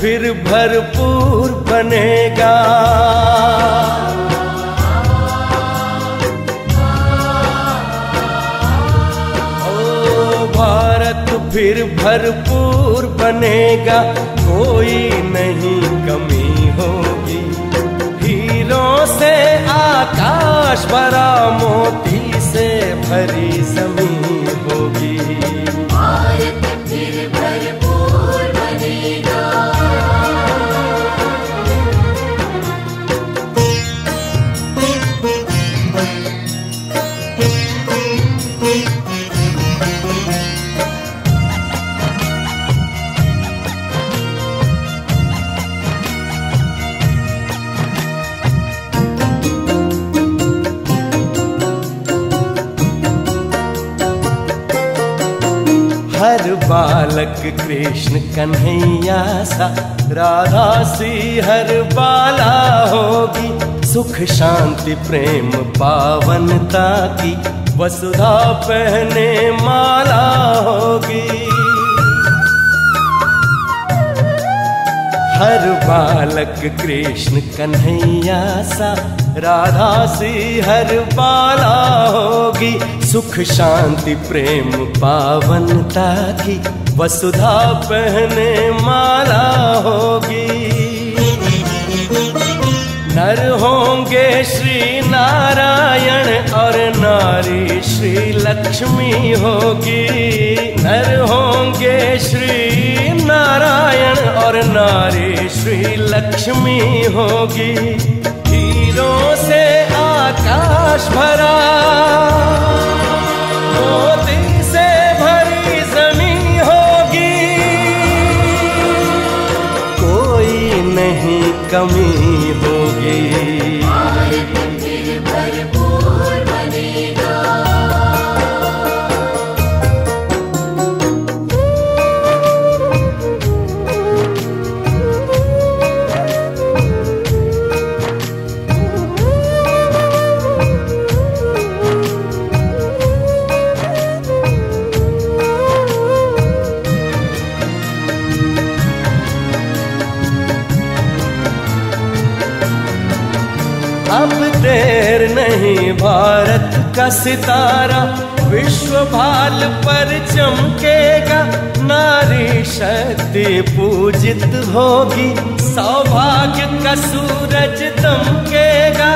फिर भरपूर बनेगा ओ भारत फिर भरपूर बनेगा कोई नहीं कमी होगी हीरों से आकाश भरा मोती से भरी जमीन होगी भारत फिर भरपूर बनेगा हर बालक कृष्ण कन्हैया सा राधा सी हर बाला होगी सुख शांति प्रेम पावनता की वसुधा पहने माला होगी हर बालक कृष्ण कन्हैया सा राधा सी हर बाला होगी सुख शांति प्रेम पावनता की वसुधा पहने माला होगी नर होंगे श्री नारायण और नारी श्री लक्ष्मी होगी नर होंगे श्री नारायण और नारी श्री लक्ष्मी होगी हीरों से आकाश भरा मोती से भरी जमी होगी कोई नहीं कमी होगी भारत फिर भरपूर बनेगा अब देर नहीं भारत का सितारा विश्व भाल पर चमकेगा नारी शक्ति पूजित होगी सौभाग्य का सूरज दमकेगा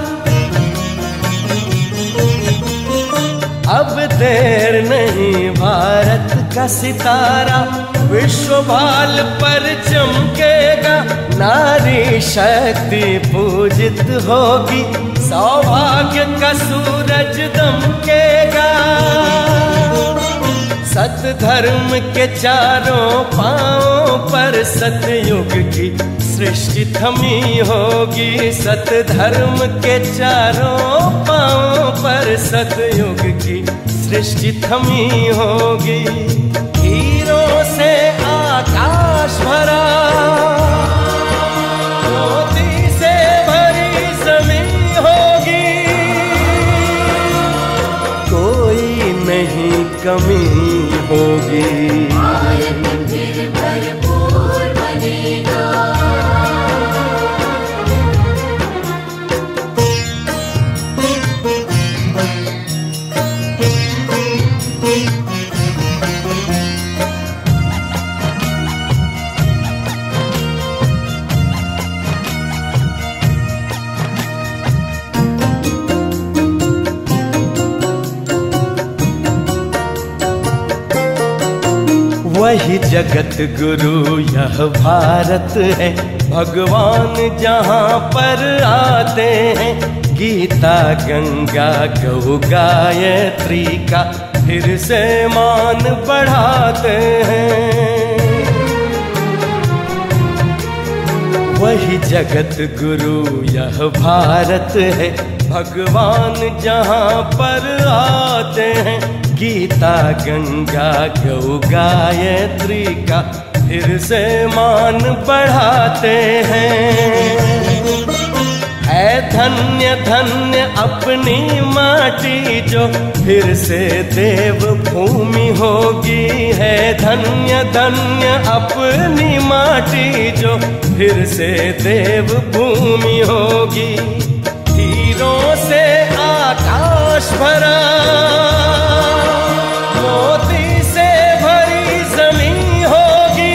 अब देर नहीं भारत का सितारा विश्व भाल पर चमकेगा नारी शक्ति पूजित होगी सौभाग्य का सूरज दमकेगा सत धर्म के चारों पांवों पर सतयुग की सृष्टि थमी होगी सत धर्म के चारों पांवों पर सतयुग की सृष्टि थमी होगी हीरों से आकाश भरा मोती से भरी जमीन होगी कोई नहीं कमी होगी भारत फिर भरपूर बनेगा वही जगत गुरु यह भारत है भगवान जहाँ पर आते हैं गीता गंगा गौ गायत्री का फिर से मान बढ़ाते हैं वही जगत गुरु यह भारत है भगवान जहाँ पर आते हैं गीता गंगा गौ गायत्री का फिर से मान बढ़ाते हैं है धन्य धन्य अपनी माटी जो फिर से देव भूमि होगी है धन्य धन्य अपनी माटी जो फिर से देव भूमि होगी तीरों से आकाश भरा मोती से भरी जमीन होगी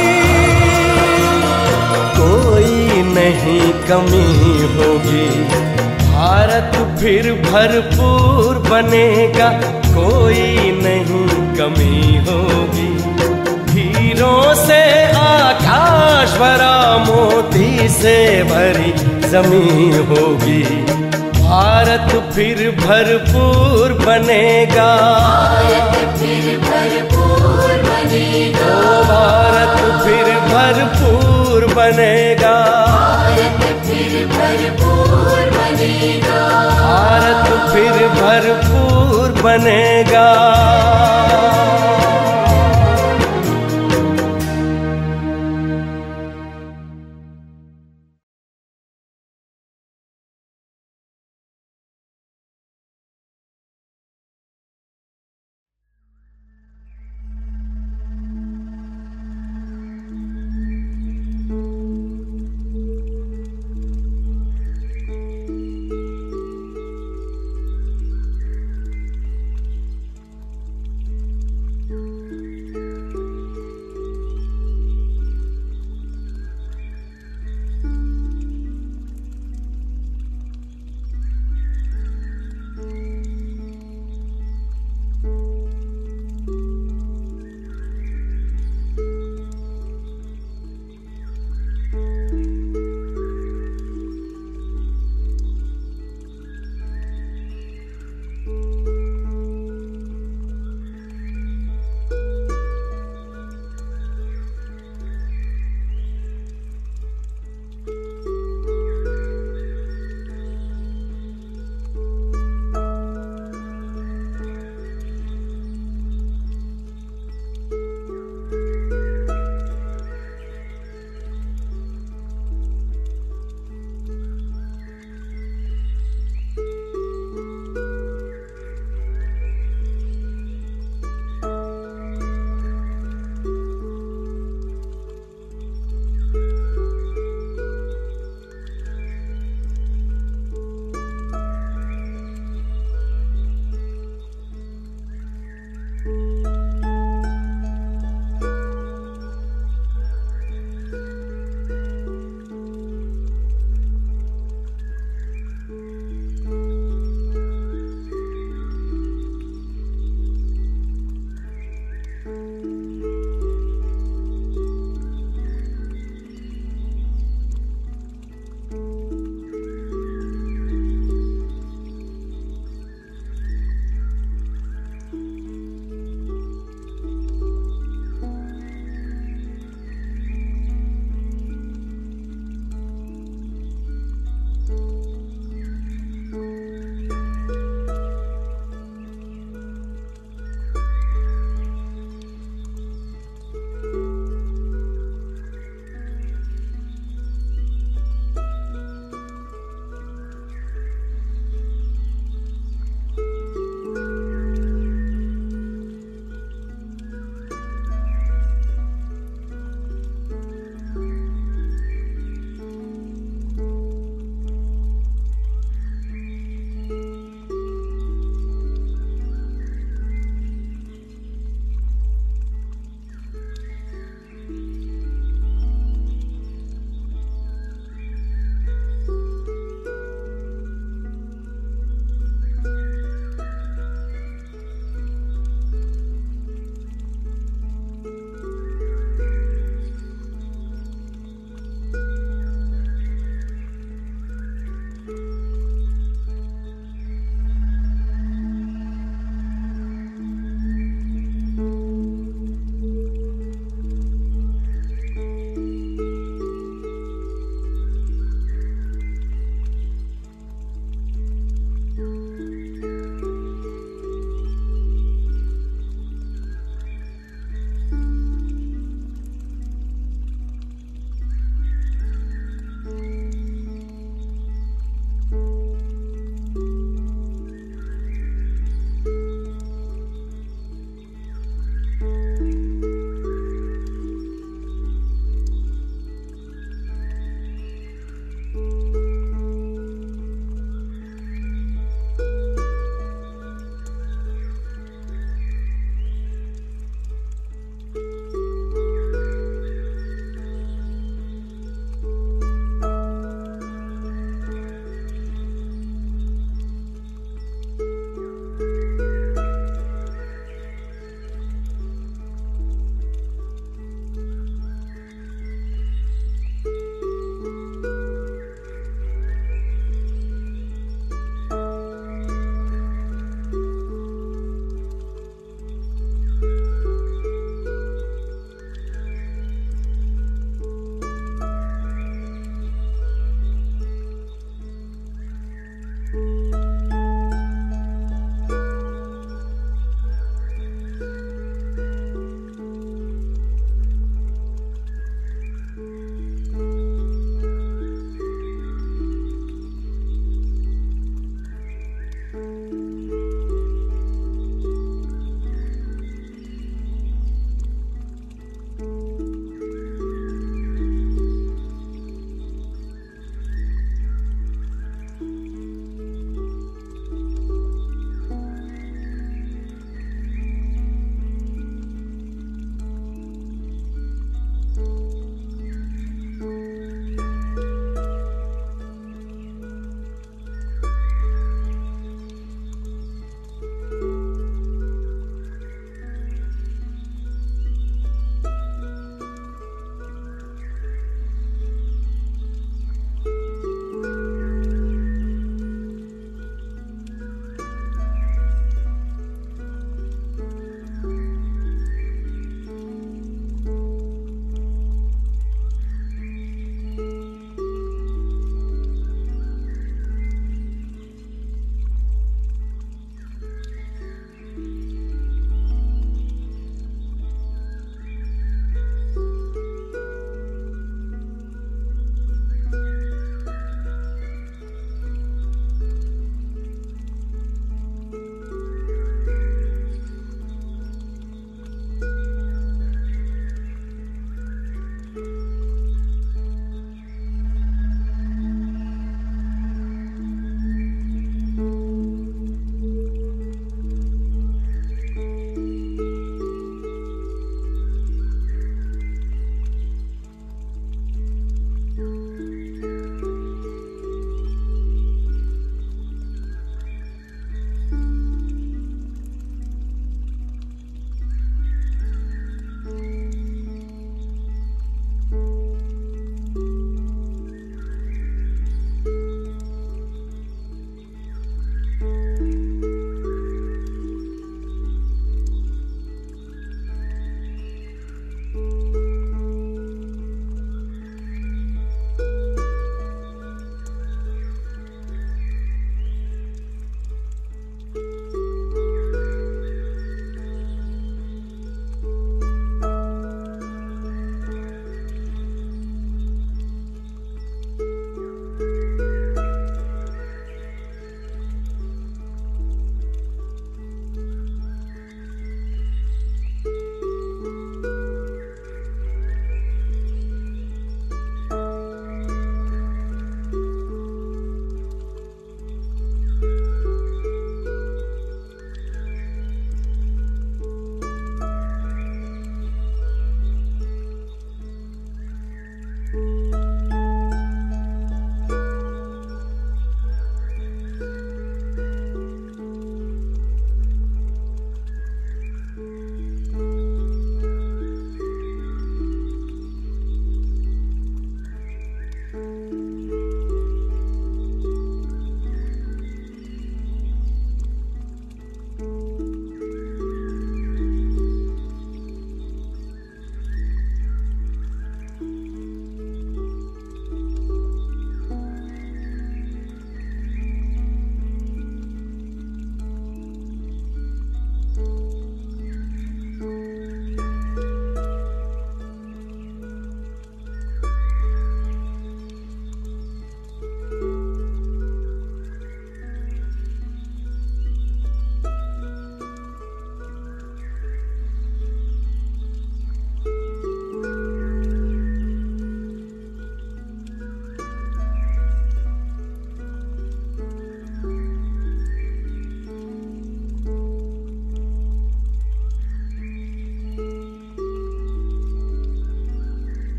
कोई नहीं कमी होगी भारत फिर भरपूर बनेगा कोई नहीं कमी होगी हीरों से आकाश भरा मोती से भरी जमीन होगी भारत फिर भरपूर बनेगा फिर भरपूर बनेगा ओ भारत फिर भरपूर बनेगा भारत फिर भरपूर बनेगा भारत फिर भरपूर बनेगा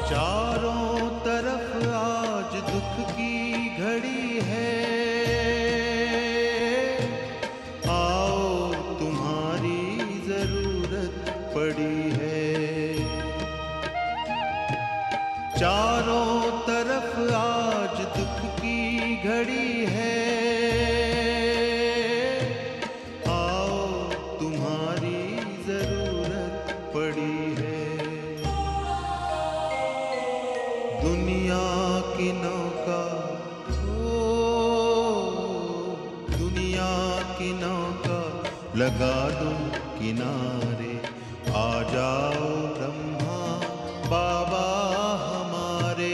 चारों तरफ आज दुख की घड़ी है आओ तुम्हारी जरूरत पड़ी है चारों तरफ आज दुख की घड़ी है आओ तुम्हारी जरूरत पड़ी है दुनिया की नौका ओ दुनिया की नौका लगा दो किनारे आ जाओ ब्रह्मा बाबा हमारे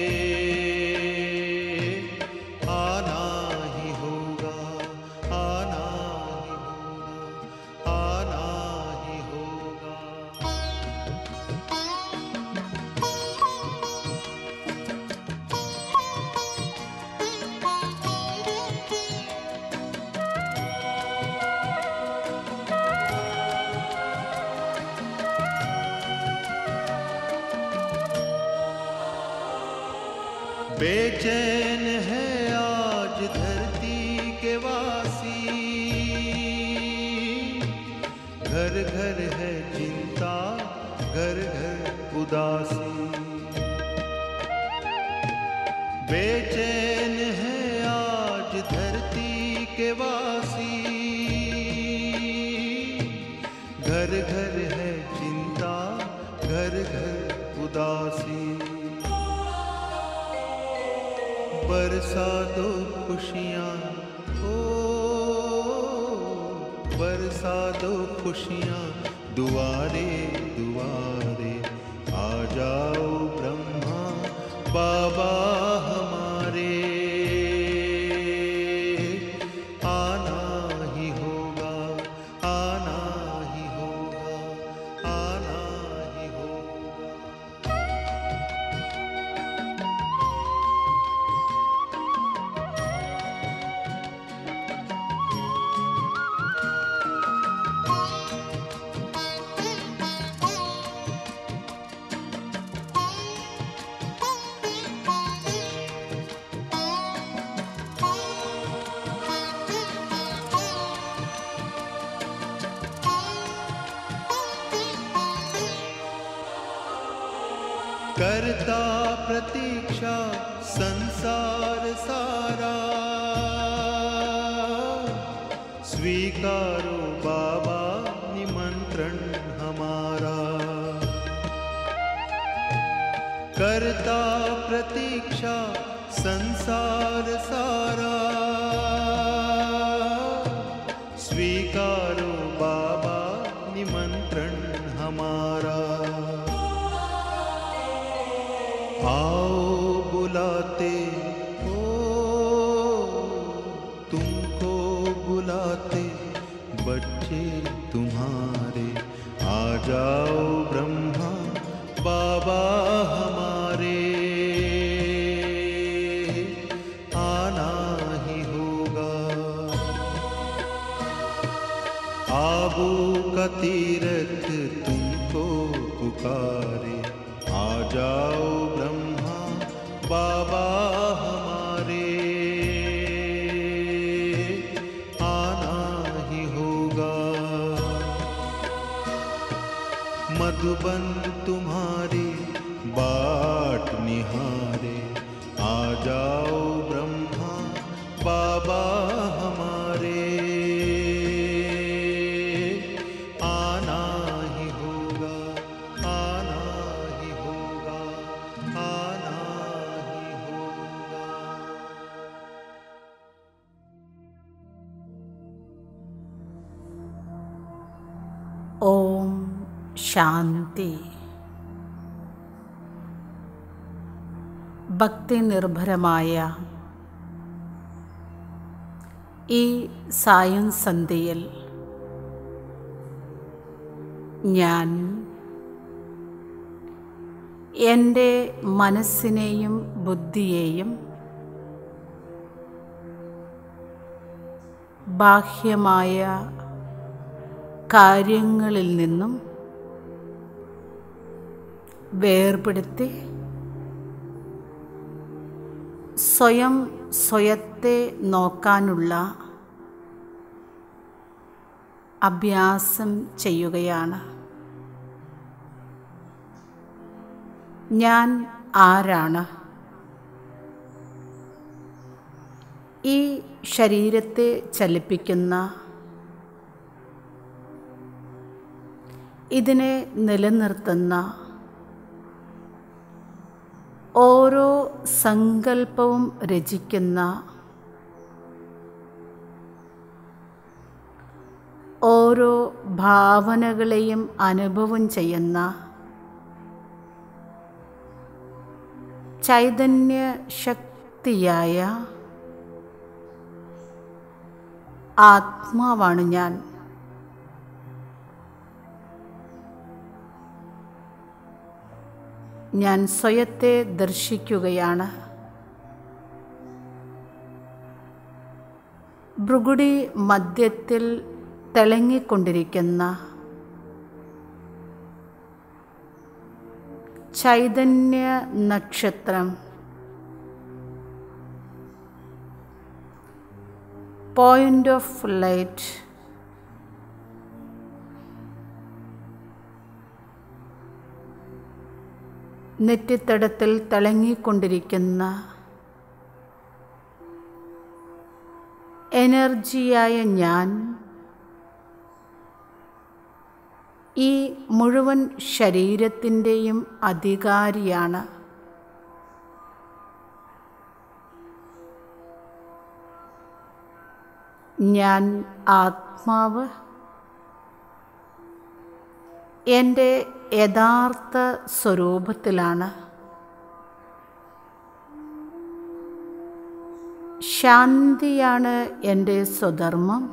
आना ही होगा आना ही होगा आना ही होगा बेचैन है आज धरती के वासी घर घर है चिंता घर घर उदासी बेचैन है आज धरती के वासी घर घर है चिंता घर घर उदासी बरसा दो खुशियाँ ओ बरसा दो खुशियाँ दुआरे दुआरे आ जाओ ब्रह्मा बाबा हमारे आना ही होगा आना ही होगा आना ही होगा करता प्रतीक्षा संसार सारा स्वीकारो बाबा निमंत्रण हमारा करता प्रतीक्षा संसार सारा स्वीकारो बाबा निमंत्रण हमारा आओ बुलाते हो तुमको बुलाते बच्चे तुम्हारे आ जाओ ब्रह्मा बाबा हमारे आना ही होगा आबू का तीरथ तुमको पुकारे आ जाओ ब्रह्मा बाबा हमारे आना ही होगा मधुबन तुम्हारी बाट निहारे आ जाओ ब्रह्मा बाबा हमारे आना ही होगा आना ही होगा आना ही होगा ഓം ശാന്തി ഭക്തി നിർഭരമായ ഈ സായം സന്ധ്യയിൽ ഞാൻ എൻ്റെ മനസ്സിനെയും ബുദ്ധിയെയും ബാഹ്യമായ കാര്യങ്ങളിൽ നിന്നും വേർപെടുത്തി സ്വയം സ്വയത്തെ നോക്കാനുള്ള അഭ്യാസം ചെയ്യുകയാണ് ഞാൻ ആരാണ് ഈ ശരീരത്തെ ചലിപ്പിക്കുന്ന ഇതിനെ നിലനിർത്തുന്ന ഓരോ സങ്കല്പവും രചിക്കുന്ന ഓരോ ഭാവനകളെയും അനുഭവം ചെയ്യുന്ന ചൈതന്യ ശക്തിയായ ആത്മാവാണ് ഞാൻ ഞാൻ സ്വയത്തെ ദർശിക്കുകയാണ് ഭൃഗുടി മധ്യത്തിൽ തിളങ്ങിക്കൊണ്ടിരിക്കുന്ന ചൈതന്യ നക്ഷത്രം പോയിന്റ് ഓഫ് ലൈറ്റ് നെറ്റിത്തടത്തിൽ തിളങ്ങിക്കൊണ്ടിരിക്കുന്ന എനർജിയായ ഞാൻ ഈ മുഴുവൻ ശരീരത്തിൻ്റെയും അധികാരിയാണ് ഞാൻ ആത്മാവ് എൻ്റെ യഥാർത്ഥ സ്വരൂപത്തിലാണ് ശാന്തിയാണ് എൻ്റെ സ്വധർമ്മം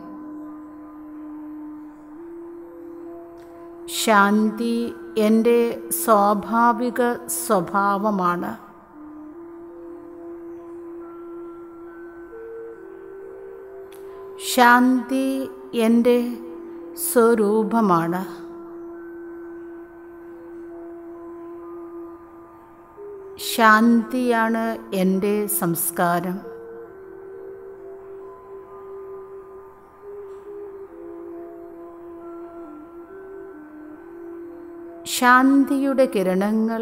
ശാന്തി എൻ്റെ സ്വാഭാവിക സ്വഭാവമാണ് ശാന്തി എൻ്റെ സ്വരൂപമാണ് ശാന്തിയാണ് എൻ്റെ സംസ്കാരം ശാന്തിയുടെ കിരണങ്ങൾ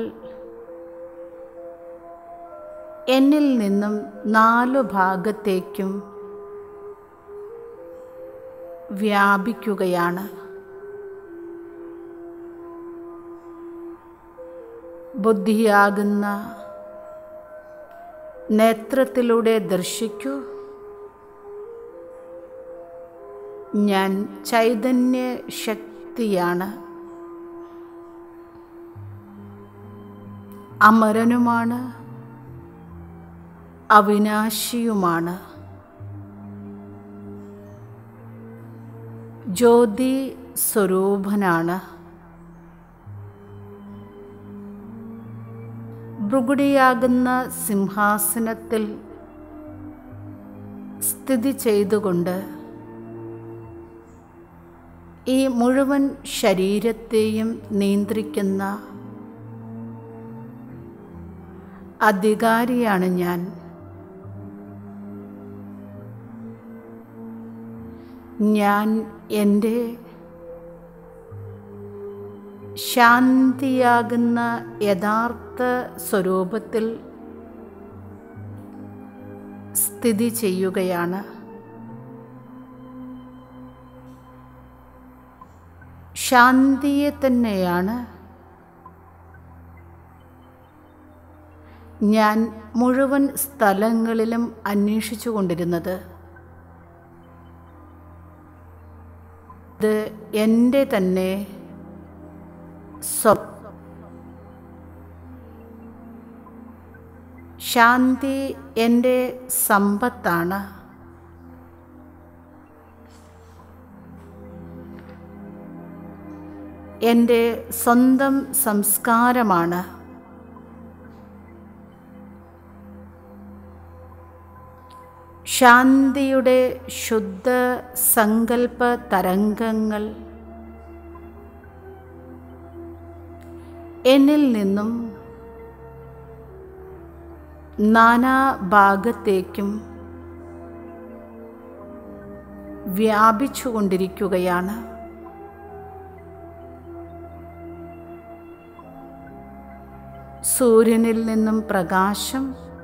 എന്നിൽ നിന്നും നാലു ഭാഗത്തേക്കും വ്യാപിക്കുകയാണ് ബുദ്ധിയാകുന്ന നേത്രത്തിലൂടെ ദർശിക്കൂ ഞാൻ ചൈതന്യ ശക്തിയാണ് അമരനുമാണ് അവിനാശിയുമാണ് ജ്യോതി സ്വരൂപനാണ് ഭൃഗുടിയാകുന്ന സിംഹാസനത്തിൽ സ്ഥിതി ചെയ്തുകൊണ്ട് ഈ മുഴുവൻ ശരീരത്തെയും നിയന്ത്രിക്കുന്ന അധികാരിയാണ് ഞാൻ ഞാൻ എൻ്റെ ശാന്തിയാകുന്ന യഥാർത്ഥ സ്വരൂപത്തിൽ സ്ഥിതി ചെയ്യുകയാണ് ശാന്തിയെ തന്നെയാണ് ഞാൻ മുഴുവൻ സ്ഥലങ്ങളിലും അന്വേഷിച്ചു കൊണ്ടിരുന്നത് ഇത് എൻ്റെ തന്നെ സ്വ ശാന്തി എൻ്റെ സമ്പത്താണ് എൻ്റെ സ്വന്തം സംസ്കാരമാണ് ശാന്തിയുടെ ശുദ്ധ സങ്കല്പ തരംഗങ്ങൾ എന്നിൽ നിന്നും നാനാഭാഗത്തേക്കും വ്യാപിച്ചുകൊണ്ടിരിക്കുകയാണ് സൂര്യനിൽ നിന്നും പ്രകാശം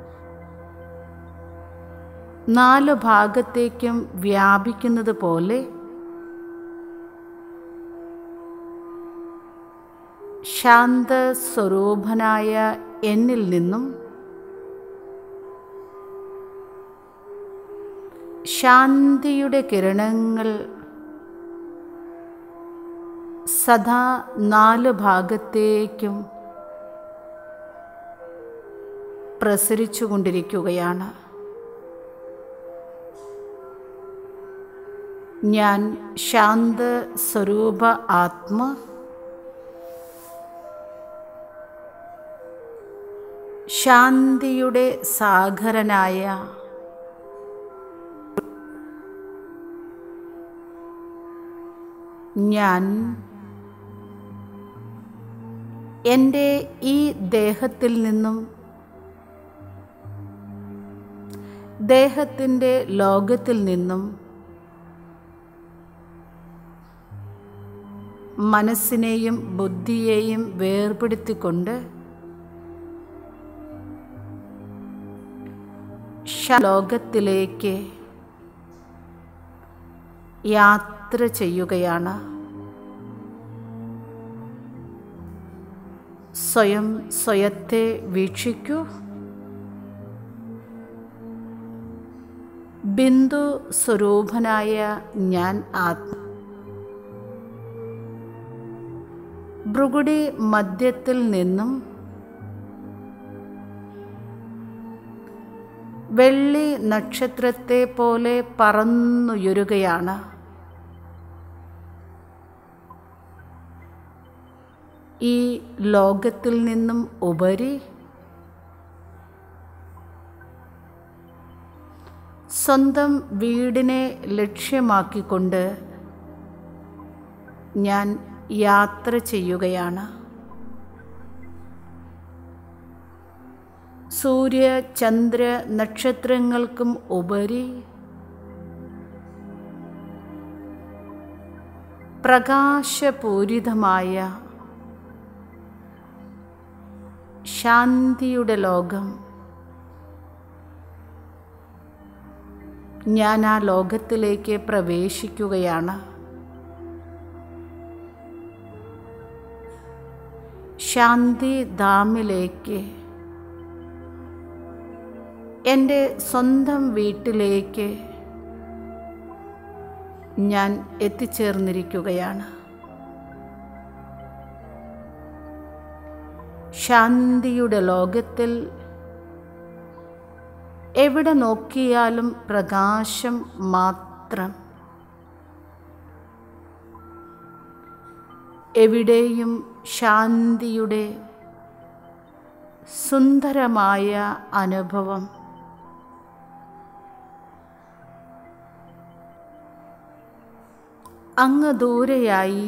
നാലു ഭാഗത്തേക്കും വ്യാപിക്കുന്നത് പോലെ ശാന്ത സ്വരൂപനായ എന്നിൽ നിന്നും ശാന്തിയുടെ കിരണങ്ങൾ സദാ നാല് ഭാഗത്തേക്കും പ്രസരിച്ചുകൊണ്ടിരിക്കുകയാണ് ഞാൻ ശാന്ത സ്വരൂപ ആത്മ ശാന്തിയുടെ സാഗരനായ ഞാൻ എൻ്റെ ഈ ദേഹത്തിൽ നിന്നും ദേഹത്തിൻ്റെ ലോകത്തിൽ നിന്നും മനസ്സിനെയും ബുദ്ധിയെയും വേർപെടുത്തിക്കൊണ്ട് ലോകത്തിലേക്ക് യാത്ര ചെയ്യുകയാണ് സ്വയം സ്വയത്തെ വീക്ഷിക്കൂ ബിന്ദു സ്വരൂപനായ ഞാൻ ആത്മ ഭൃഗുടി മധ്യത്തിൽ നിന്നും വെള്ളി നക്ഷത്രത്തെ പോലെ പറന്നുയരുകയാണ് ഈ ലോകത്തിൽ നിന്നും ഉപരി സ്വന്തം വീടിനെ ലക്ഷ്യമാക്കിക്കൊണ്ട് ഞാൻ യാത്ര ചെയ്യുകയാണ് സൂര്യ ചന്ദ്ര നക്ഷത്രങ്ങൾക്കും ഉപരി പ്രകാശപൂരിതമായ ശാന്തിയുടെ ലോകം ഞാൻ ആ ലോകത്തിലേക്ക് പ്രവേശിക്കുകയാണ് ശാന്തി ധാമിലേക്ക് എൻ്റെ സ്വന്തം വീട്ടിലേക്ക് ഞാൻ എത്തിച്ചേർന്നിരിക്കുകയാണ് ശാന്തിയുടെ ലോകത്തിൽ എവിടെ നോക്കിയാലും പ്രകാശം മാത്രം എവിടെയും ശാന്തിയുടെ സുന്ദരമായ അനുഭവം അങ്ങ് ദൂരെയായി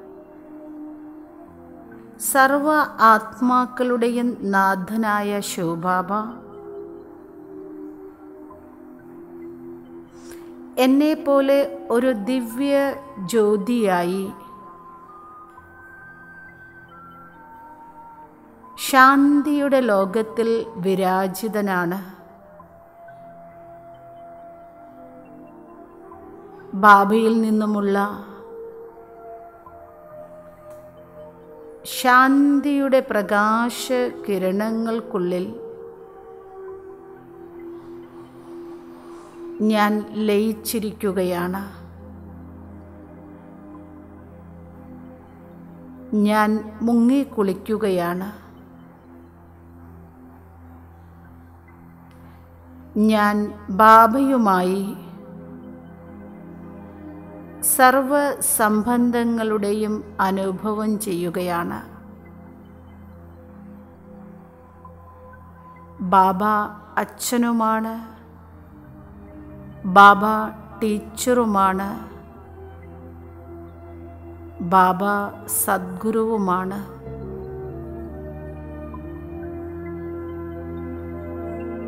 സർവ ആത്മാക്കളുടെയും നാഥനായ ശിവബാബ എന്നെപ്പോലെ ഒരു ദിവ്യ ജ്യോതിയായി ശാന്തിയുടെ ലോകത്തിൽ വിരാജിതനാണ് ബാബയിൽ നിന്നുമുള്ള ശാന്തിയുടെ പ്രകാശ കിരണങ്ങൾക്കുള്ളിൽ ഞാൻ ലയിച്ചിരിക്കുകയാണ് ഞാൻ മുങ്ങിക്കുളിക്കുകയാണ് ഞാൻ ബാബയുമായി സർവ സംബന്ധങ്ങളുടെയും അനുഭവം ചെയ്യുകയാണ് ബാബ അച്ഛനുമാണ് ബാബ ടീച്ചറുമാണ് ബാബ സദ്ഗുരുവുമാണ്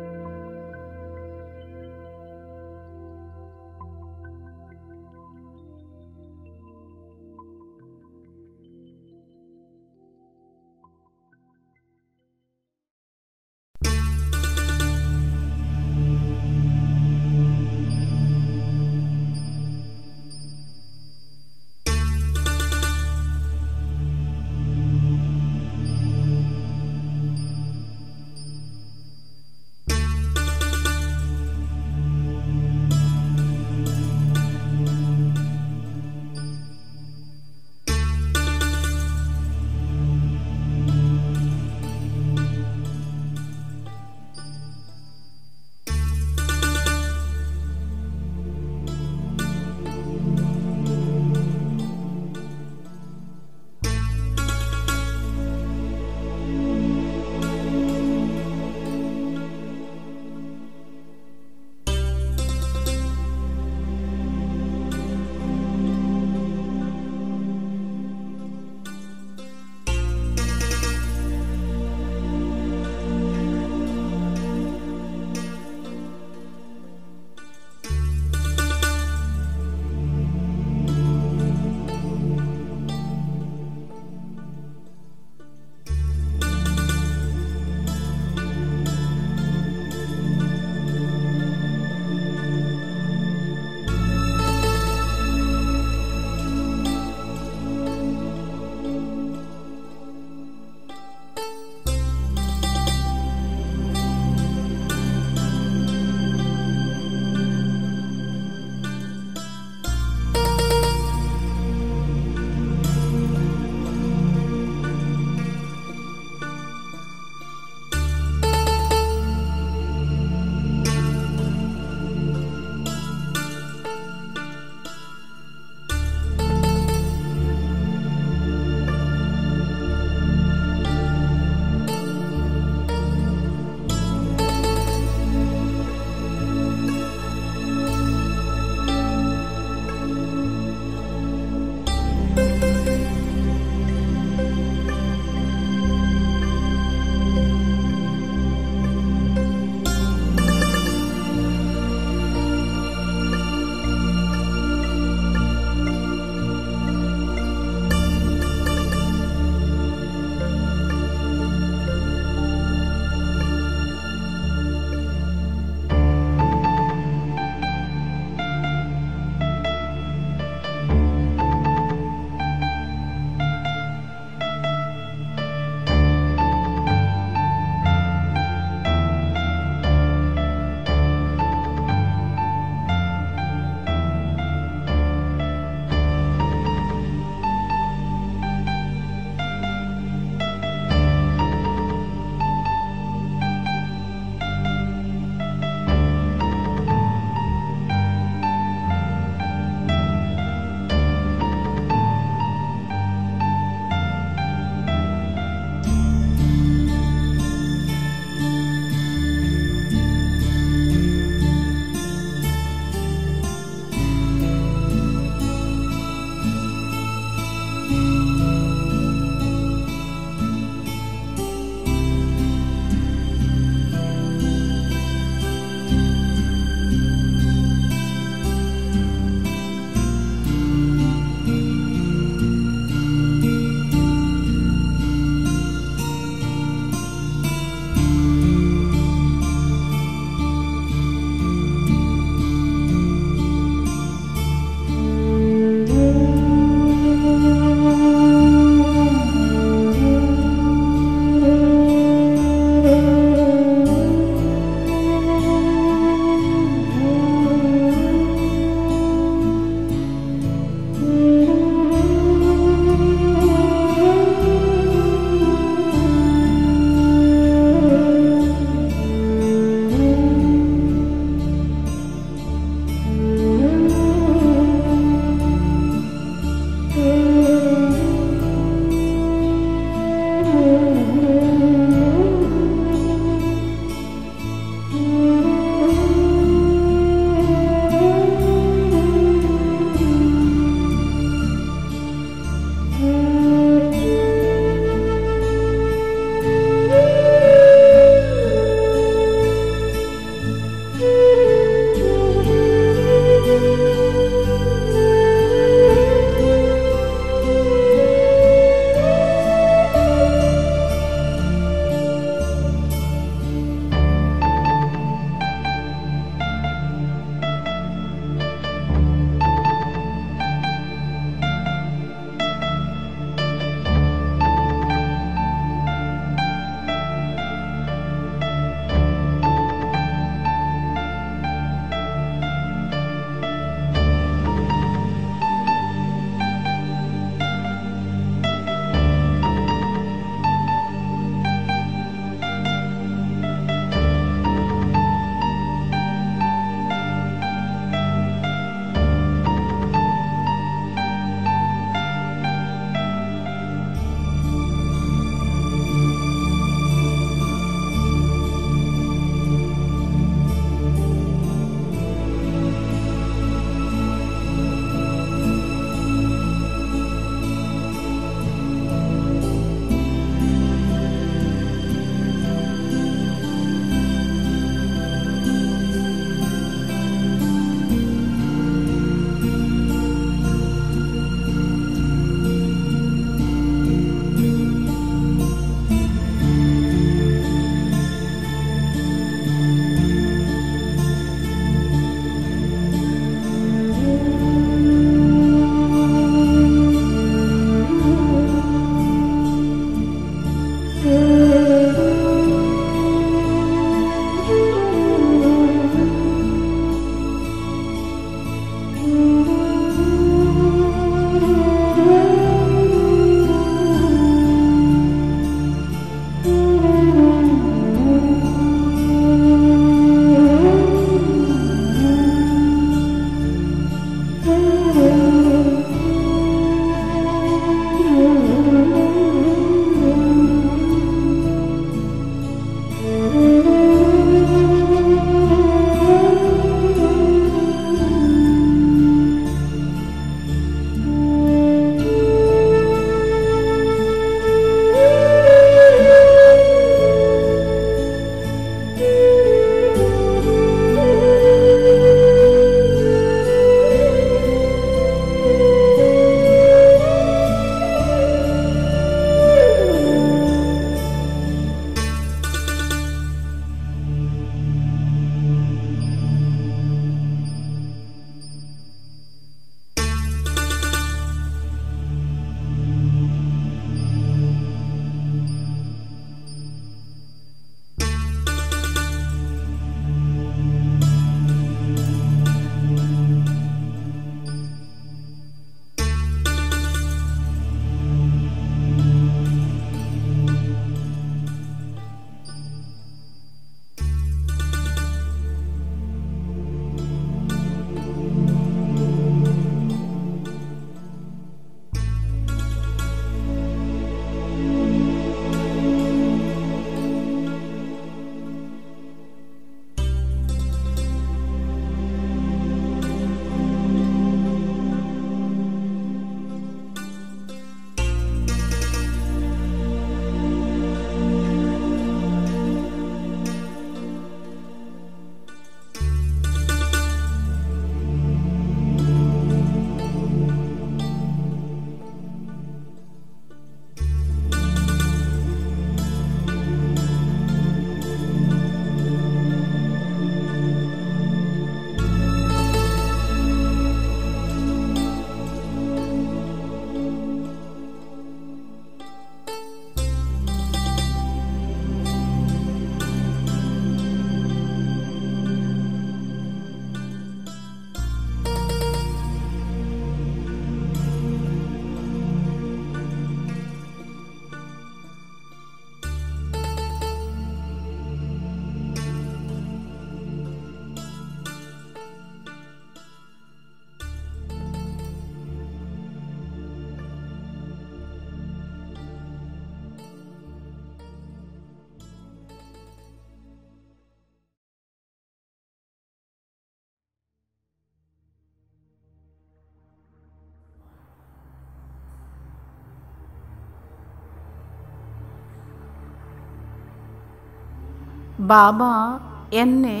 ബാബ എന്നെ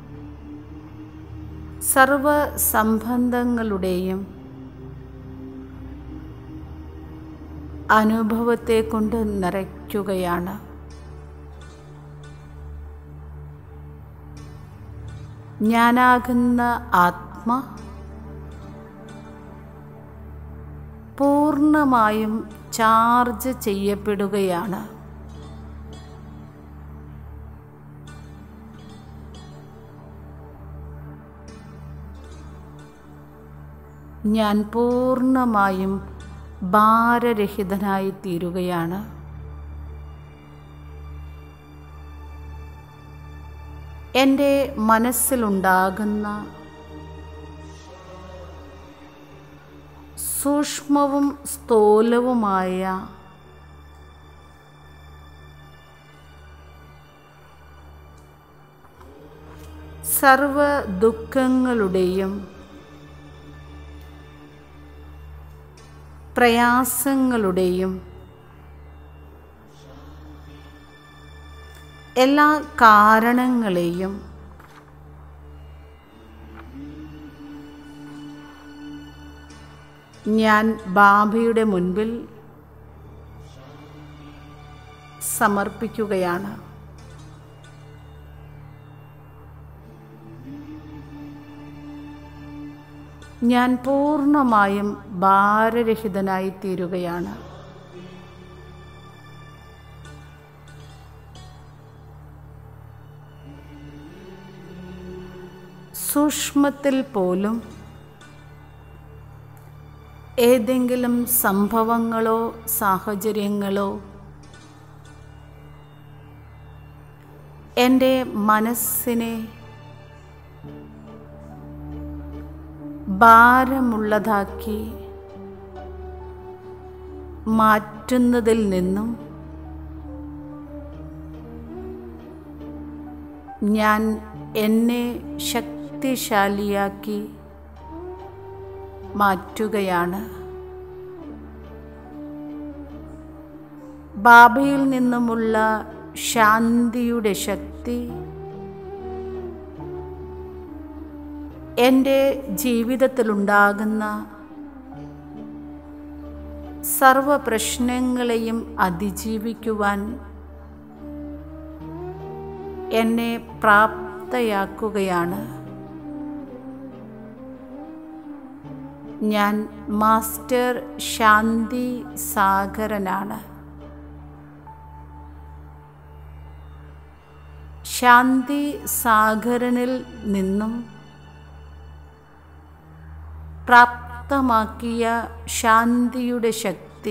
സർവ സംബന്ധങ്ങളുടെയും അനുഭവത്തെ കൊണ്ട് നിറയ്ക്കുകയാണ് ഞാനാകുന്ന ആത്മ പൂർണ്ണമായും ചാർജ് ചെയ്യപ്പെടുകയാണ് ഞാൻ പൂർണ്ണമായും ഭാരരഹിതനായി തീരുകയാണ് എൻ്റെ മനസ്സിലുണ്ടാകുന്ന സൂക്ഷ്മവും സ്ഥൂലവുമായ സർവ ദുഃഖങ്ങളുടെയും പ്രയാസങ്ങളുടെയും എല്ലാ കാരണങ്ങളെയും ഞാൻ ബാബയുടെ മുൻപിൽ സമർപ്പിക്കുകയാണ് ഞാൻ പൂർണ്ണമായും ഭാരരഹിതനായി തീരുകയാണ് സൂക്ഷ്മത്തിൽ പോലും ഏതെങ്കിലും സംഭവങ്ങളോ സാഹചര്യങ്ങളോ എൻ്റെ മനസ്സിനെ ഭാരമുള്ളതാക്കി മാറ്റുന്നതിൽ നിന്നും ഞാൻ എന്നെ ശക്തിശാലിയാക്കി മാറ്റുകയാണ് ബാബയിൽ നിന്നുമുള്ള ശാന്തിയുടെ ശക്തി എൻ്റെ ജീവിതത്തിലുണ്ടാകുന്ന സർവ പ്രശ്നങ്ങളെയും അതിജീവിക്കുവാൻ എന്നെ പ്രാപ്തയാക്കുകയാണ് ഞാൻ മാസ്റ്റർ ശാന്തി സാഗരനാണ് ശാന്തി സാഗരനിൽ നിന്നും പ്രാപ്തമാക്കിയ ശാന്തിയുടെ ശക്തി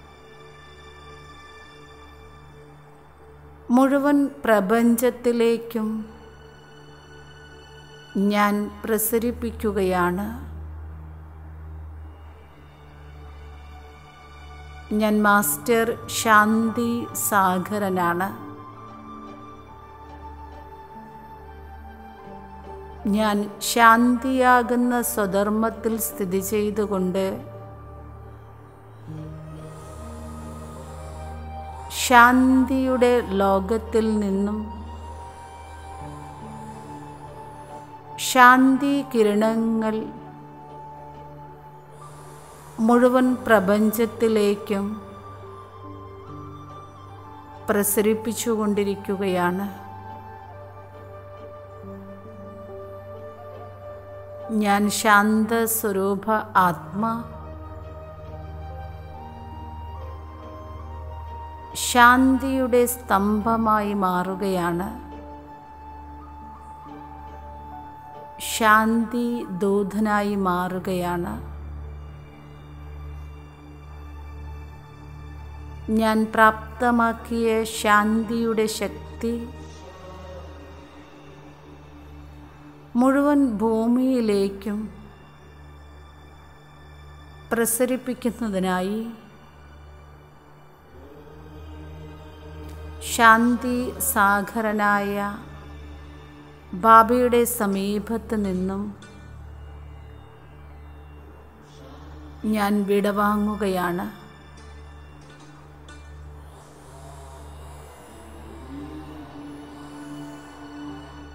മുഴുവൻ പ്രപഞ്ചത്തിലേക്കും ഞാൻ പ്രസരിപ്പിക്കുകയാണ് ഞാൻ മാസ്റ്റർ ശാന്തി സാഗരനാണ് ഞാൻ ശാന്തിയാകുന്ന സ്വധർമ്മത്തിൽ സ്ഥിതി ചെയ്തുകൊണ്ട് ശാന്തിയുടെ ലോകത്തിൽ നിന്നും ശാന്തി കിരണങ്ങൾ മുഴുവൻ പ്രപഞ്ചത്തിലേക്കും പ്രസരിപ്പിച്ചുകൊണ്ടിരിക്കുകയാണ് ഞാൻ ശാന്ത സ്വരൂപ ആത്മ ശാന്തിയുടെ സ്തംഭമായി മാറുകയാണ് ശാന്തി ദൂതനായി മാറുകയാണ് ഞാൻ പ്രാപ്തമാക്കിയ ശാന്തിയുടെ ശക്തി മുഴുവൻ ഭൂമിയിലേക്കും പ്രസരിപ്പിക്കുന്നതിനായി ശാന്തി സാഗരനായ ബാബയുടെ സമീപത്ത് നിന്നും ഞാൻ വിടവാങ്ങുകയാണ്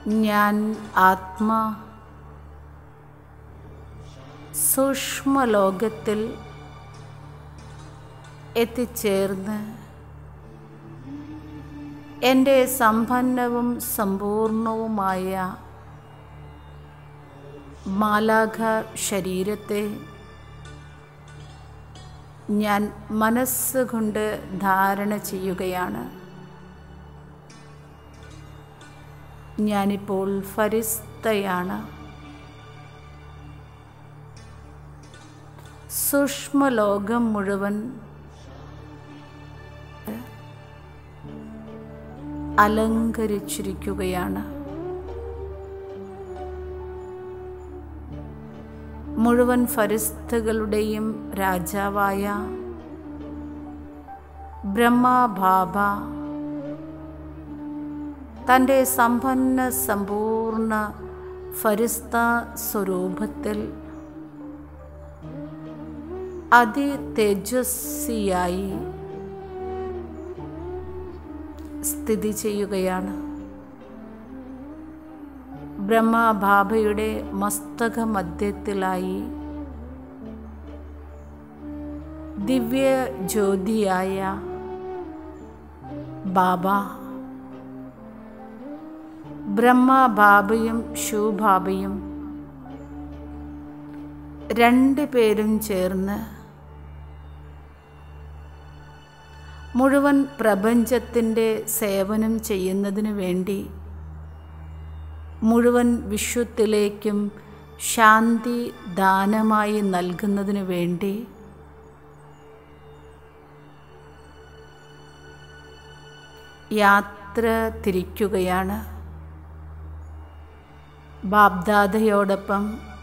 ഞാൻ ആത്മാ സൂക്ഷ്മലോകത്തിൽ എത്തിച്ചേർന്ന് എൻ്റെ സമ്പന്നവും സമ്പൂർണവുമായ മാലാഖ ശരീരത്തെ ഞാൻ മനസ്സുകൊണ്ട് ധാരണ ചെയ്യുകയാണ് ഞാനിപ്പോൾ ഫരിസ്തയാണ് സൂക്ഷ്മലോകം മുഴുവൻ അലങ്കരിച്ചിരിക്കുകയാണ് മുഴുവൻ ഫരിസ്തകളുടെയും രാജാവായ ബ്രഹ്മബാബ തൻ്റെ സമ്പന്ന സമ്പൂർണ്ണ ഫരിസ്ത സ്വരൂപത്തിൽ അതിതേജസ്വിയായി സ്ഥിതി ചെയ്യുകയാണ് ബ്രഹ്മബാബയുടെ മസ്തക മധ്യത്തിലായി ദിവ്യ ജ്യോതിയായ ബാബ ബ്രഹ്മബാബയും ശിവബാബയും രണ്ട് പേരും ചേർന്ന് മുഴുവൻ പ്രപഞ്ചത്തിൻ്റെ സേവനം ചെയ്യുന്നതിന് വേണ്ടി മുഴുവൻ വിശ്വത്തിലേക്കും ശാന്തി ദാനമായി നൽകുന്നതിന് വേണ്ടി യാത്ര തിരിക്കുകയാണ് ബാബ്ദാദയോടൊപ്പം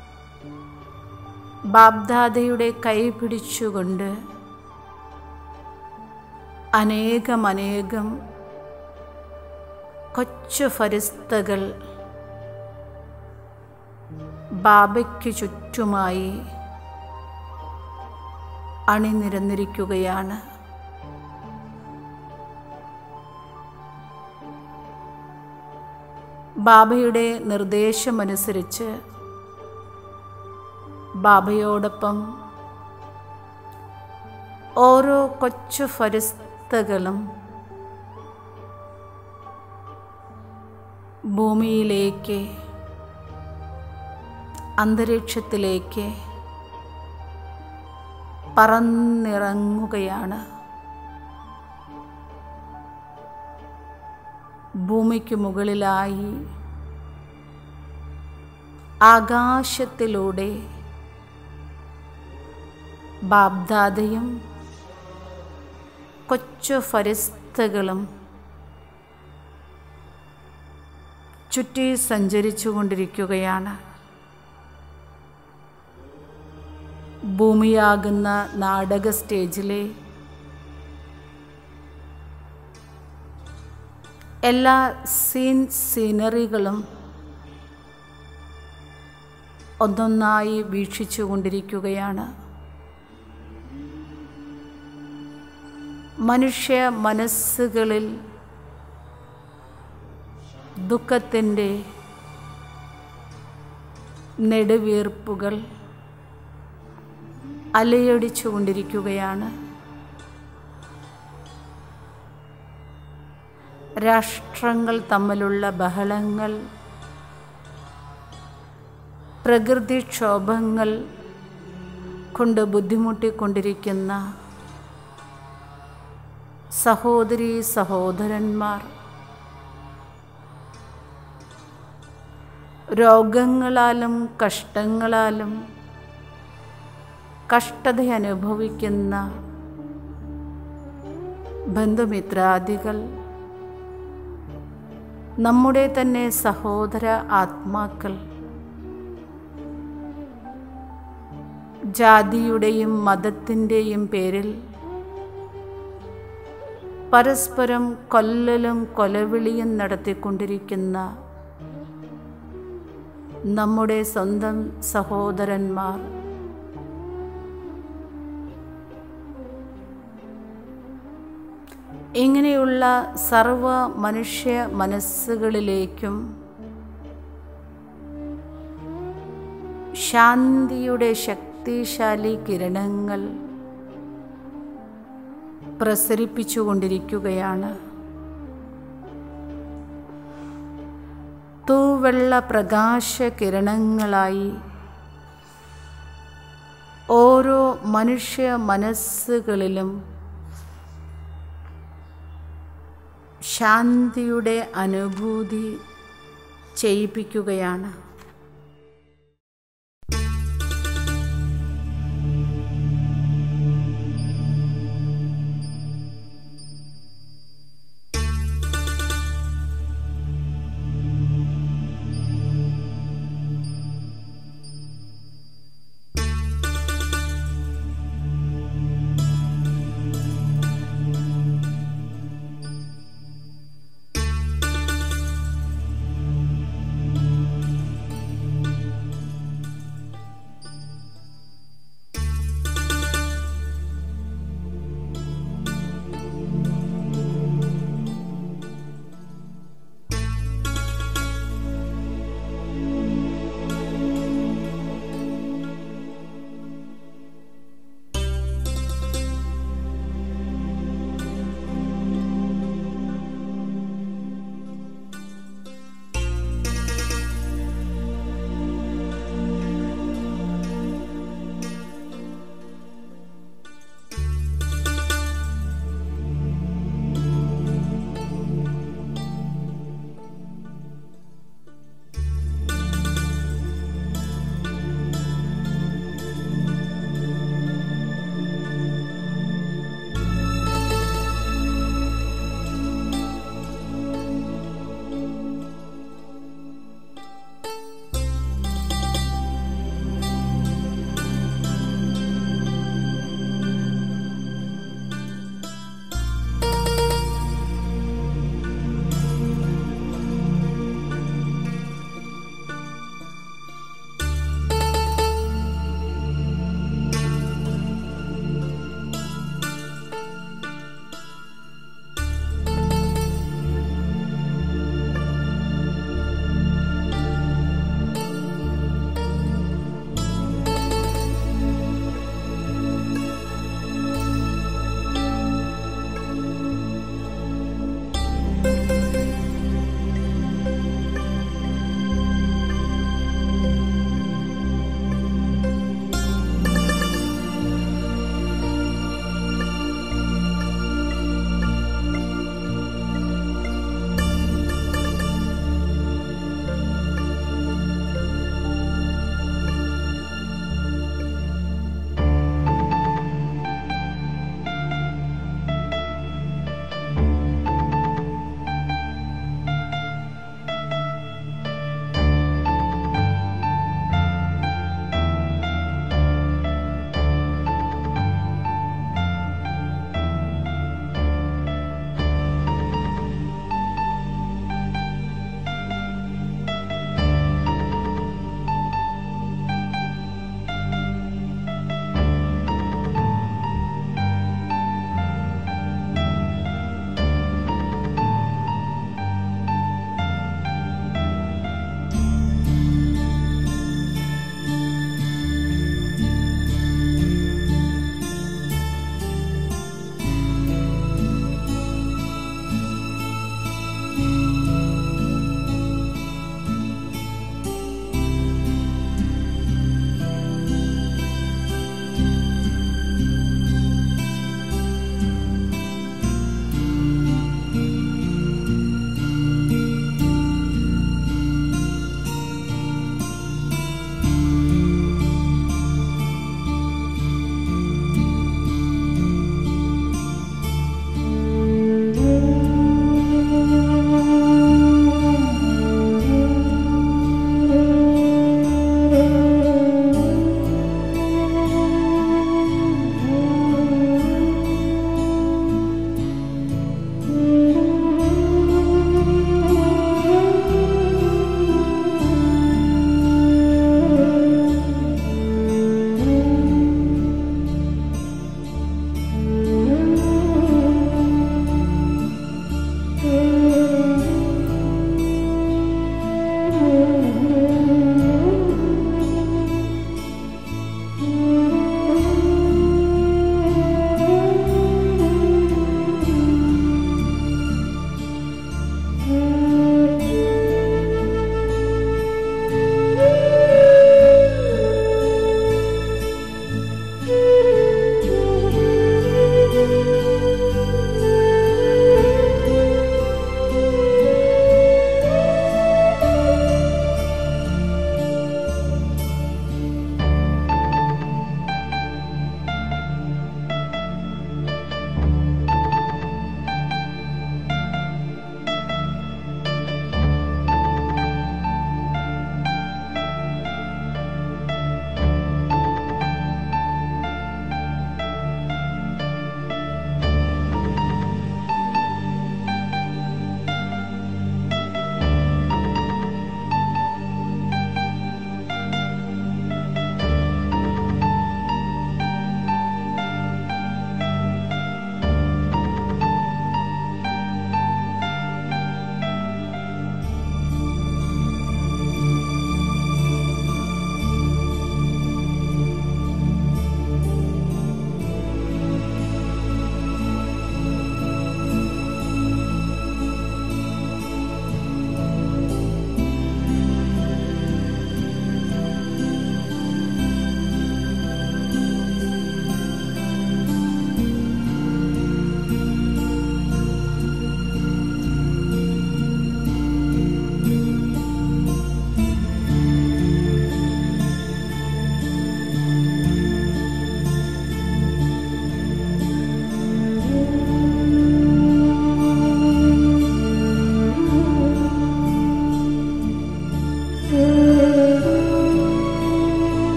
ബാബ്ദാദയുടെ കൈ പിടിച്ചുകൊണ്ട് അനേകമനേകം കൊച്ചു ഫരിസ്തകൾ ബാബയ്ക്ക് ചുറ്റുമായി അണിനിരന്നിരിക്കുകയാണ് ബാബയുടെ നിർദ്ദേശമനുസരിച്ച് ബാബയോടൊപ്പം ഓരോ കൊച്ചു ഫരിസ്തകളും ഭൂമിയിലേക്ക് അന്തരീക്ഷത്തിലേക്ക് പറന്നിറങ്ങുകയാണ് ഭൂമിക്ക് മുകളിലായി ആകാശത്തിലൂടെ ബാബ്ദാദയും കൊച്ചു ഫരിസ്തകളും ചുറ്റി സഞ്ചരിച്ചു കൊണ്ടിരിക്കുകയാണ് ഭൂമിയാകുന്ന നാടക സ്റ്റേജിലെ എല്ലാ സീൻ സീനറികളും ഒന്നൊന്നായി വീക്ഷിച്ചു കൊണ്ടിരിക്കുകയാണ് മനുഷ്യ മനസ്സുകളിൽ ദുഃഖത്തിൻ്റെ നെടുവീർപ്പുകൾ അലയടിച്ചു കൊണ്ടിരിക്കുകയാണ് രാഷ്ട്രങ്ങൾ തമ്മിലുള്ള ബഹളങ്ങൾ പ്രകൃതിക്ഷോഭങ്ങൾ കൊണ്ട് ബുദ്ധിമുട്ടിക്കൊണ്ടിരിക്കുന്ന സഹോദരി സഹോദരന്മാർ രോഗങ്ങളാലും കഷ്ടങ്ങളാലും കഷ്ടത അനുഭവിക്കുന്ന ബന്ധുമിത്രാദികൾ നമ്മുടെ തന്നെ സഹോദര ആത്മാക്കൾ ജാതിയുടെയും മതത്തിൻ്റെയും പേരിൽ പരസ്പരം കൊല്ലലും കൊലവിളിയും നടത്തിക്കൊണ്ടിരിക്കുന്ന നമ്മുടെ സ്വന്തം സഹോദരന്മാർ ഇങ്ങനെയുള്ള സർവ മനുഷ്യ മനസ്സുകളിലേക്കും ശാന്തിയുടെ ശക്തിശാലി കിരണങ്ങൾ പ്രസരിപ്പിച്ചുകൊണ്ടിരിക്കുകയാണ് തൂവെള്ള പ്രകാശ കിരണങ്ങളായി ഓരോ മനുഷ്യ മനസ്സുകളിലും ശാന്തിയുടെ അനുഭൂതി ചെയ്യിപ്പിക്കുകയാണ്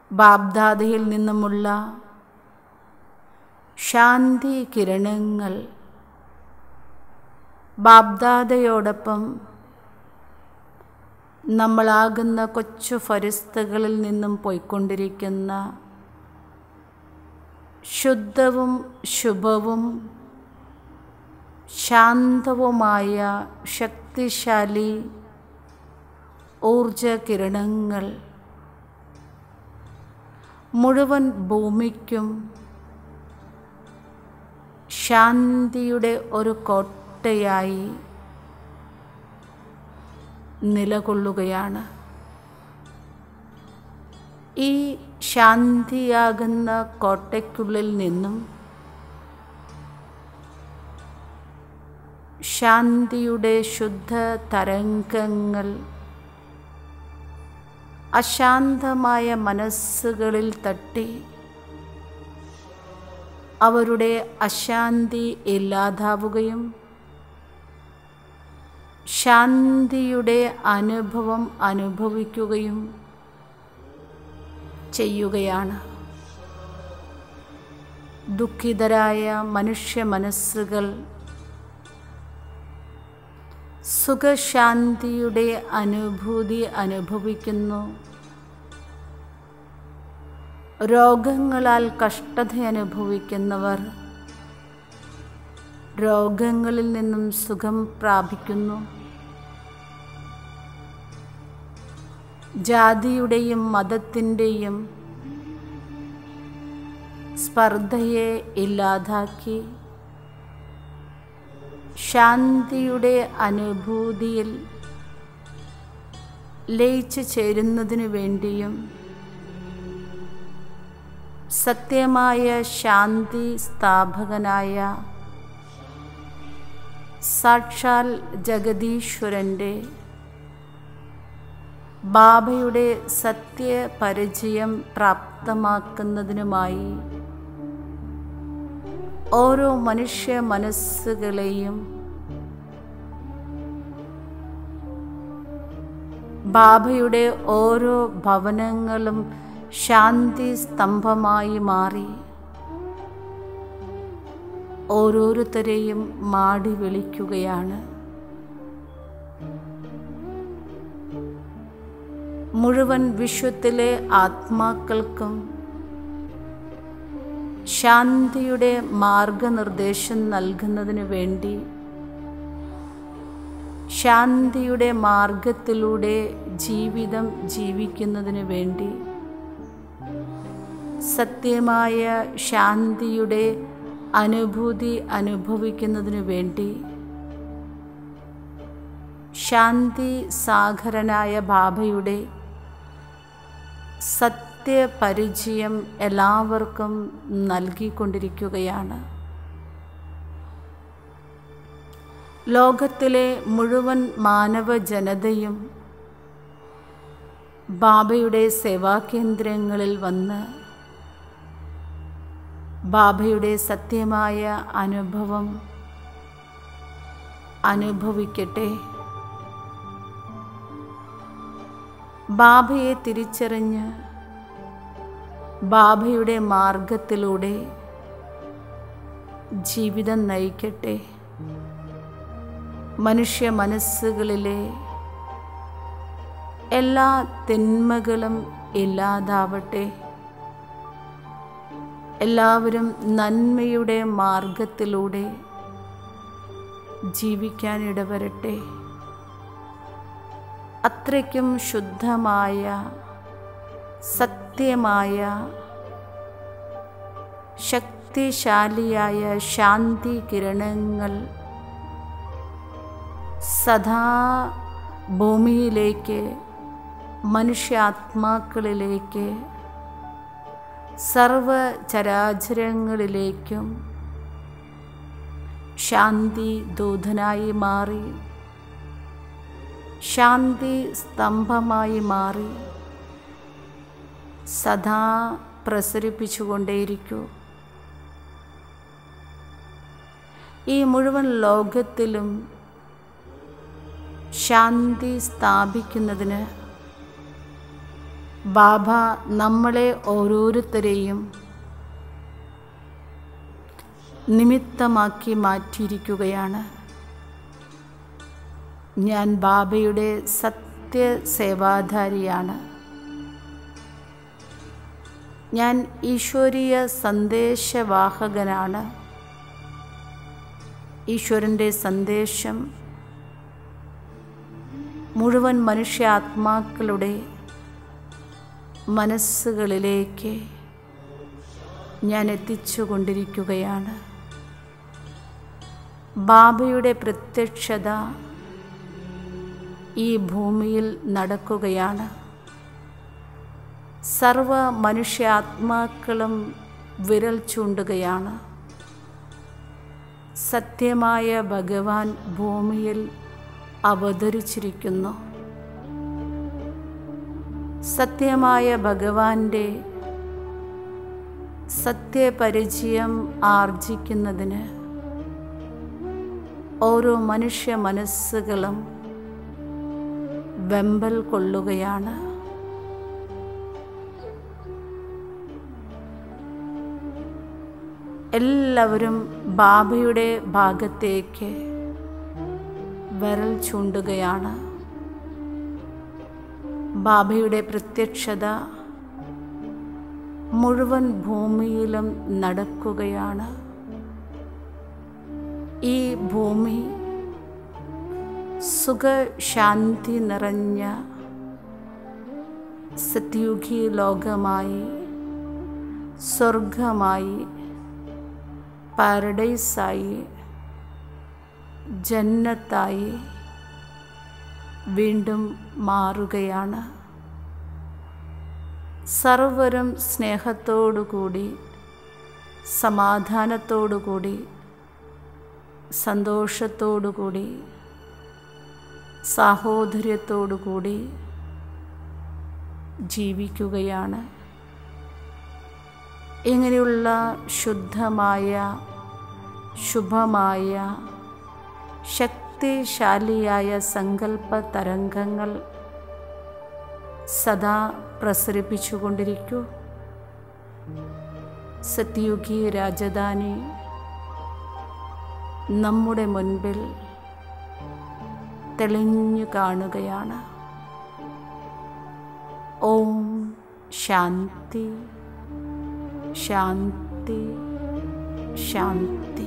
ബാബ്ദാദയിൽ നിന്നുമുള്ള ശാന്തി കിരണങ്ങൾ ബാബ്ദാദയോടൊപ്പം നമ്മളാകുന്ന കൊച്ചു ഫരിസ്തകളിൽ നിന്നും പോയിക്കൊണ്ടിരിക്കുന്ന ശുദ്ധവും ശുഭവും ശാന്തവുമായ ശക്തിശാലി ഊർജ കിരണങ്ങൾ മുഴുവൻ ഭൂമിക്കും ശാന്തിയുടെ ഒരു കോട്ടയായി നിലകൊള്ളുകയാണ് ഈ ശാന്തിയാകുന്ന കോട്ടയ്ക്കുള്ളിൽ നിന്നും ശാന്തിയുടെ ശുദ്ധ തരംഗങ്ങൾ അശാന്തമായ മനസ്സുകളിൽ തട്ടി അവരുടെ അശാന്തി ഇല്ലാതാവുകയും ശാന്തിയുടെ അനുഭവം അനുഭവിക്കുകയും ചെയ്യുകയാണ് ദുഃഖിതരായ മനുഷ്യ മനസ്സുകൾ സുഖശാന്തിയുടെ അനുഭൂതി അനുഭവിക്കുന്നു രോഗങ്ങളാൽ കഷ്ടത അനുഭവിക്കുന്നവർ രോഗങ്ങളിൽ നിന്നും സുഖം പ്രാപിക്കുന്നു ജാതിയുടെയും മതത്തിൻ്റെയും സ്പർദ്ധയെ ഇല്ലാതാക്കി ശാന്തിയുടെ അനുഭൂതിയിൽ ലയിച്ചു ചേരുന്നതിനു വേണ്ടിയും സത്യമായ ശാന്തി സ്ഥാപകനായ സാക്ഷാൽ ജഗദീശ്വരൻ്റെ ബാബയുടെ സത്യപരിചയം പ്രാപ്തമാക്കുന്നതിനുമായി ഓരോ മനുഷ്യ മനസ്സുകളെയും ബാബയുടെ ഓരോ ഭവനങ്ങളും ശാന്തി സ്തംഭമായി മാറി ഓരോരുത്തരെയും മാടി വിളിക്കുകയാണ് മുഴുവൻ വിശ്വത്തിലെ ആത്മാക്കൾക്കും ശാന്തിയുടെ മാർഗനിർദ്ദേശം നൽകുന്നതിന് വേണ്ടി ശാന്തിയുടെ മാർഗത്തിലൂടെ ജീവിതം ജീവിക്കുന്നതിന് വേണ്ടി സത്യമായ ശാന്തിയുടെ അനുഭൂതി അനുഭവിക്കുന്നതിനു വേണ്ടി ശാന്തി സാഗരനായ ബാബയുടെ സത്യപരിചയം എല്ലാവർക്കും നൽകിക്കൊണ്ടിരിക്കുകയാണ് ലോകത്തിലെ മുഴുവൻ മാനവ ജനതയും ബാബയുടെ സേവാകേന്ദ്രങ്ങളിൽ വന്ന് ബാബയുടെ സത്യമായ അനുഭവം അനുഭവിക്കട്ടെ ബാബയെ തിരിച്ചറിഞ്ഞ് ബാബയുടെ മാർഗത്തിലൂടെ ജീവിതം നയിക്കട്ടെ മനുഷ്യ മനസ്സുകളിലെ എല്ലാ തിന്മകളും ഇല്ലാതാവട്ടെ എല്ലാവരും നന്മയുടെ മാർഗത്തിലൂടെ ജീവിക്കാനിടവരട്ടെ അത്രയ്ക്കും ശുദ്ധമായ സത്യമായ ശക്തിശാലിയായ ശാന്തി കിരണങ്ങൾ സദാ ഭൂമിയിലേക്ക് മനുഷ്യാത്മാക്കളിലേക്ക് സർവചരാചരങ്ങളിലേക്കും ശാന്തി ദൂതനായി മാറി ശാന്തി സ്തംഭമായി മാറി സദാ പ്രസരിപ്പിച്ചുകൊണ്ടേയിരിക്കൂ ഈ മുഴുവൻ ലോകത്തിലും ശാന്തി സ്ഥാപിക്കുന്നതിന് ബാബ നമ്മളെ ഓരോരുത്തരെയും നിമിത്തമാക്കി മാറ്റിയിരിക്കുകയാണ് ഞാൻ ബാബയുടെ സത്യസേവാധാരിയാണ് ഞാൻ ഈശ്വരീയ സന്ദേശവാഹകനാണ് ഈശ്വരൻ്റെ സന്ദേശം മുഴുവൻ മനുഷ്യാത്മാക്കളുടെ മനസ്സുകളിലേക്ക് ഞാൻ എത്തിച്ചുകൊണ്ടിരിക്കുകയാണ് ബാബയുടെ പ്രത്യക്ഷത ഈ ഭൂമിയിൽ നടക്കുകയാണ് സർവ മനുഷ്യാത്മാക്കളും വിരൽ ചൂണ്ടുകയാണ് സത്യമായ ഭഗവാൻ ഭൂമിയിൽ അവതരിച്ചിരിക്കുന്നു സത്യമായ ഭഗവാന്റെ സത്യപരിചയം ആർജിക്കുന്നതിന് ഓരോ മനുഷ്യ മനസ്സുകളും വെമ്പൽ കൊള്ളുകയാണ് എല്ലാവരും ബാബയുടെ ഭാഗത്തേക്ക് വിരൽ ചൂണ്ടുകയാണ് ബാബയുടെ പ്രത്യക്ഷത മുഴുവൻ ഭൂമിയിലും നടക്കുകയാണ് ഈ ഭൂമി സുഖശാന്തി നിറഞ്ഞ സത്യുഗി ലോകമായി സ്വർഗമായി പാരഡൈസായി ജന്നത്തായി വീണ്ടും മാറുകയാണ് സർവരും സ്നേഹത്തോടുകൂടി സമാധാനത്തോടുകൂടി സന്തോഷത്തോടുകൂടി സാഹോദര്യത്തോടുകൂടി ജീവിക്കുകയാണ് ഇങ്ങനെയുള്ള ശുദ്ധമായ ശുഭമായ ശക്തിശാലിയായ സങ്കല്പ തരംഗങ്ങൾ സദാ പ്രസരിപ്പിച്ചുകൊണ്ടിരിക്കൂ സത്യുഗി രാജധാനി നമ്മുടെ മുൻപിൽ തെളിഞ്ഞു കാണുകയാണ് ഓം ശാന്തി ശാന്തി ശാന്തി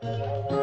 ും